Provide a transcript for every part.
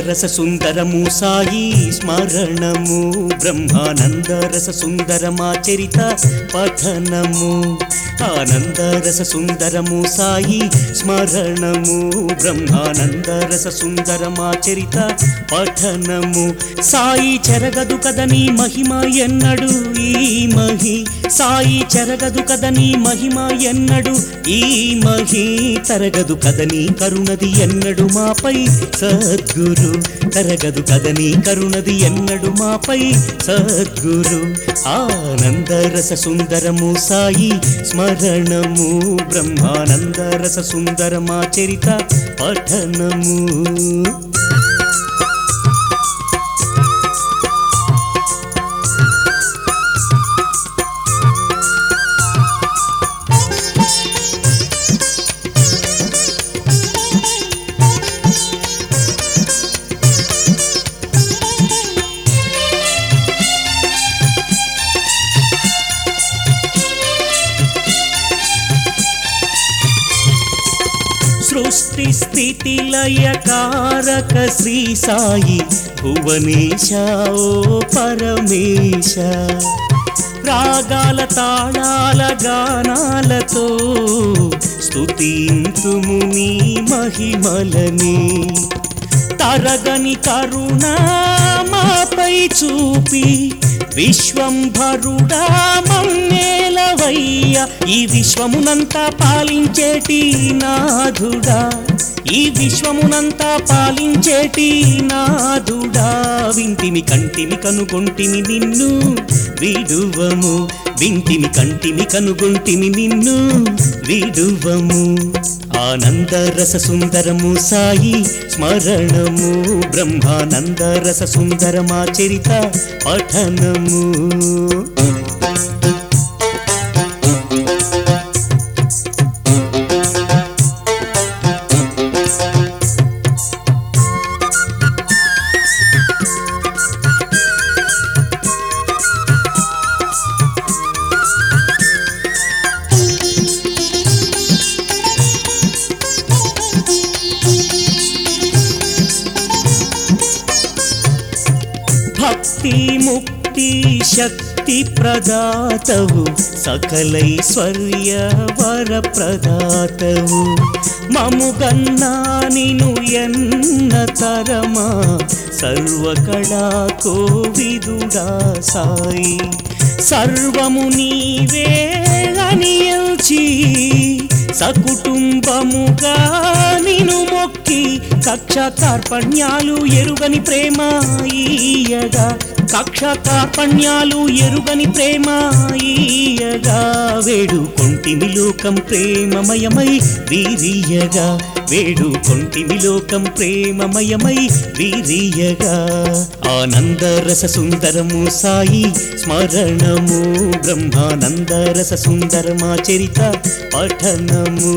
రస సుందరము సాయి స్మరణము బ్రహ్మానంద రస సుందరమాచరిత పఠనము ఆనంద రస సుందరము సాయి స్మరణము బ్రహ్మానంద రస సుందరమాచరిత పఠనము సాయి చెరగదు కదని మహిమ ఎన్నడు ఈ మహి సాయి చెరగదు కదని మహిమ ఎన్నడు ఈ మహి తరగదు కదని కరుణది ఎన్నడు మాపై సద్గురు తరగదు కదని కరుణది ఎన్నడు మాపై సద్గురు ఆనంద రస సుందరము సాయి స్మరణము బ్రహ్మానంద రస సుందరమాచరిత పఠనము సృష్టి స్థితి లయ కారక శ్రీ సాయి భువనేశ ఓ పరమేశ రాగాల తాళాల గానాలతో స్తుతింతుము నీ మహిమలని తరగని కరుణ మాపై చూపి విశ్వంభరుడా మమ్మేలవయ్య ఈ విశ్వమునంతా పాలించేటి నాథుడా ఈ విశ్వమునంతా పాలించేటి నాథుడా వింటిమి కంటిమి కనుగొంటిమి నిన్ను విడువము వింటిమి కంటిమి కనుగొంటిమి నిన్ను విడువము ఆనంద రస సుందరము సాయి స్మరణము బ్రహ్మానంద రస సుందరమాచరిత పఠనము భక్తి ముక్తి శక్తి ప్రదాతవు సకలైశ్వర్య వర ప్రదాతవు మముగన్నా నిను ఎన్న తరమా సర్వకళా కోవిదుడా సాయి సర్వము నీవే అనియల్చి సకుటుంబముగా నిను మొక్కి కక్ష కార్పణ్యాలు ఎరుగని ప్రేమ ఈయగా కక్ష కార్పణ్యాలు ఎరుగని ప్రేమ ఈయగా వేడు కొంటిమి లోకం ప్రేమమయమై వీరియగా వేడు కొంటిమి లోకం ప్రేమమయమై వీరియగా ఆనంద రస సుందరము సాయి స్మరణము బ్రహ్మానంద రస సుందరమాచరిత పఠనము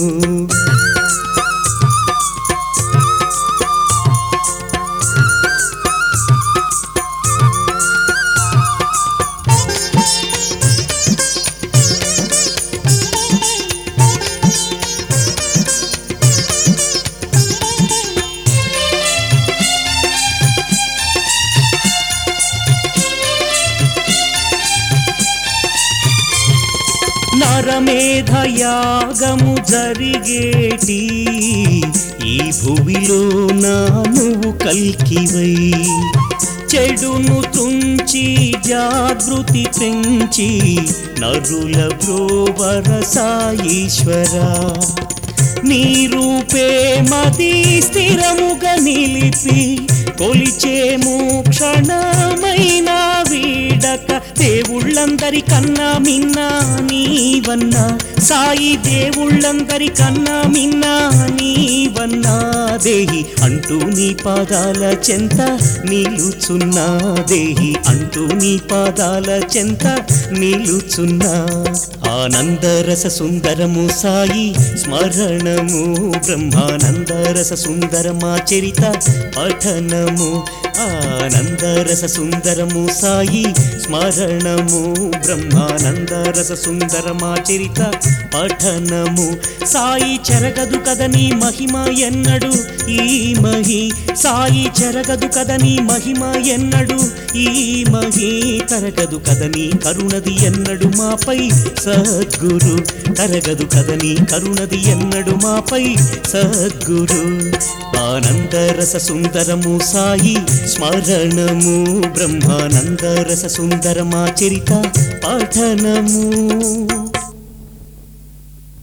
నరమేధయాగము జరిగేటి ఈ భువిలో నా నువ్వు కల్కివై చెడును తుంచి జాగృతి పెంచి నరుల బ్రోవర సాయీశ్వరా నీ రూపే మది స్థిరముగా నిలిపి కొలిచేము క్షణమైన వీడక దేవుళ్ళందరి కన్నా మిన్నా నీవన్నా సాయి దేవుళ్ళందరి కన్నా మిన్నా నీవన్నా దేహి అంటూ నీ పాదాల చెంత నిలుచున్నా దేహి అంటూ నీ పాదాల చెంత నిలుచున్నా ఆనంద రస సుందరము సాయి స్మరణము బ్రహ్మానంద రస సుందరమాచరిత పఠనము ఆనంద రస సుందరము సాయి స్మరణము బ్రహ్మానంద రస సుందరమాచరిత పఠనము సాయి చెరగదు కదని మహిమ ఎన్నడు ఈ మహి సాయి చెరగదు కదని మహిమ ఎన్నడు ఈ మహి తరగదు కదని కరుణది ఎన్నడు మాపై సద్గురు తరగదు కదని కరుణది ఎన్నడు మాపై సద్గురు ఆనందరస సుందరము సాయి స్మరణము బ్రహ్మానందరస సుందరమా చరిత పఠనము